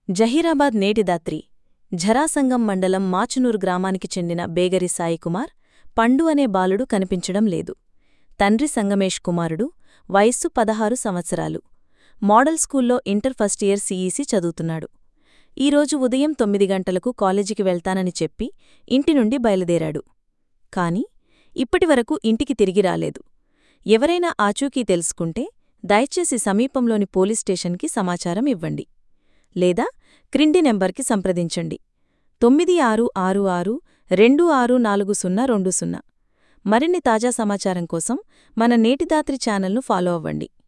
జహీరాబాద్ నేటిదాత్రి ఝరాసంగం మండలం మాచునూరు గ్రామానికి చెందిన బేగరి సాయికుమార్ పండు అనే బాలుడు కనిపించడం లేదు తండ్రి సంగమేష్ కుమారుడు వయస్సు పదహారు సంవత్సరాలు మోడల్ స్కూల్లో ఇంటర్ ఫస్ట్ ఇయర్ సీఈసీ చదువుతున్నాడు ఈరోజు ఉదయం తొమ్మిది గంటలకు కాలేజీకి వెళ్తానని చెప్పి ఇంటి నుండి బయలుదేరాడు కాని ఇప్పటివరకు ఇంటికి తిరిగి రాలేదు ఎవరైనా ఆచూకీ తెలుసుకుంటే దయచేసి సమీపంలోని పోలీస్ స్టేషన్కి సమాచారం ఇవ్వండి లేదా క్రింది నెంబర్కి సంప్రదించండి తొమ్మిది ఆరు ఆరు ఆరు రెండు ఆరు నాలుగు సున్నా రెండు సున్నా మరిన్ని తాజా సమాచారం కోసం మన నేటిదాత్రి ఛానల్ను ఫాలో అవ్వండి